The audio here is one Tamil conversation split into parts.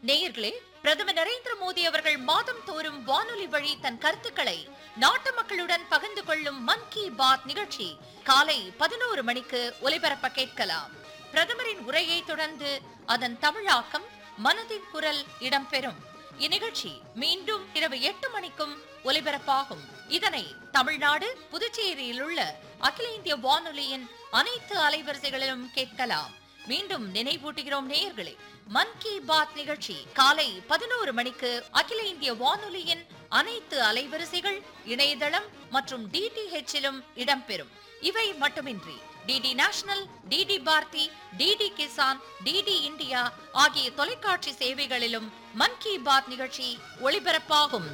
நேயர்களே பிரதமர் நரேந்திர மோடி அவர்கள் மாதம் தோறும் வானொலி வழி தன் கருத்துக்களை நாட்டு மக்களுடன் பகிர்ந்து கொள்ளும் மன் கி பாத் நிகழ்ச்சி காலை பதினோரு மணிக்கு ஒலிபரப்ப கேட்கலாம் பிரதமரின் உரையை தொடர்ந்து அதன் தமிழாக்கம் மனதின் குரல் இடம்பெறும் இந்நிகழ்ச்சி மீண்டும் இரவு எட்டு மணிக்கும் ஒலிபரப்பாகும் இதனை தமிழ்நாடு புதுச்சேரியில் உள்ள அகில இந்திய வானொலியின் அனைத்து அலைவரிசைகளிலும் கேட்கலாம் மீண்டும் நினைவூட்டுகிறோம் நேயர்களே மன் கி பாத் நிகழ்ச்சி காலை பதினோரு மணிக்கு அகில இந்திய வானொலியின் அனைத்து அலைவரிசைகள் இணையதளம் மற்றும் டிடிஹெச்சிலும் இடம்பெறும் இவை மட்டுமின்றி DD National DD Bharati DD Kisan DD India ஆகிய தொலைக்காட்சி சேவைகளிலும் மன் கி பாத் நிகழ்ச்சி ஒளிபரப்பாகும்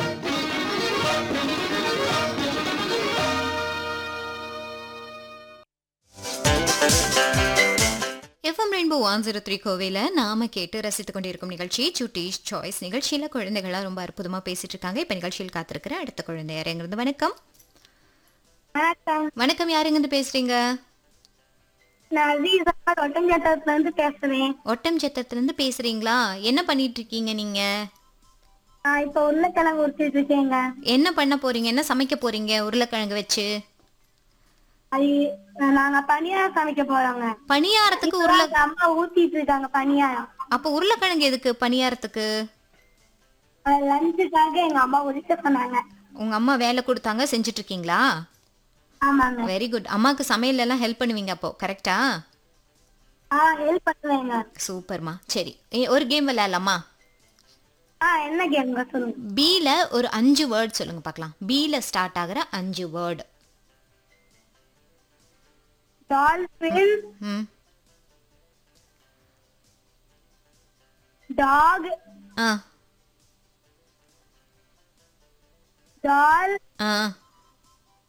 FM Rainbow one zero three கோவையில் நாம கேட்டு ரசித்துக் கொண்டிருக்கும் நிகழ்ச்சி சுட்டீஸ் சாய்ஸ் நிகழ்ச்சியில குழந்தைகளாம் ரொம்ப அற்புதமா பேசிட்டு இருக்காங்க இப்ப நிகழ்ச்சியில் காத்திருக்கிற அடுத்த குழந்தை யாருங்கிறது வணக்கம் வணக்கம் வணக்கம் யாருங்கிருந்து பேசுறீங்க நான் அசீசா ஒட்டஞ்சட்டத்துல இருந்து பேசுறேன் ஒட்டம் சத்தத்துல இருந்து பேசுறீங்களா என்ன பண்ணிட்டு இருக்கீங்க நீங்க நான் இப்ப உருளைக்கிழங்கு உரிச்சிட்டு இருக்கேங்க என்ன பண்ண போறீங்க என்ன சமைக்க போறீங்க உருளைக்கிழங்கு வச்சு அது நாங்க பணியாரம் சமைக்க போறோங்க பணியாரத்துக்கு உருளை எங்க அம்மா ஊத்திட்டு இருக்காங்க பணியாரம் அப்ப உருளைக்கிழங்கு எதுக்கு பணியாரத்துக்கு லஞ்சுக்காக எங்க அம்மா உரிக்க சொன்னாங்க உங்க அம்மா வேலை கொடுத்தாங்க செஞ்சுட்டு இருக்கீங்களா ஆமாங்க வெரி குட் அம்மாக்கு சமையல் எல்லாம் ஹெல்ப் பண்ணுவீங்க அப்போ கரெக்டா ஆ ஹெல்ப் பண்ணுவேங்க சூப்பர்மா சரி ஏ, ஒரு கேம் விளையாடலாமா ஆ என்ன கேம்ங்க சொல்லுங்க பீல ஒரு அஞ்சு வேர்ட் சொல்லுங்க பார்க்கலாம் பீல ஸ்டார்ட் ஆகுற அஞ்சு வேர்டு டால்பின் ம் டாக் ஆ டால் ஆ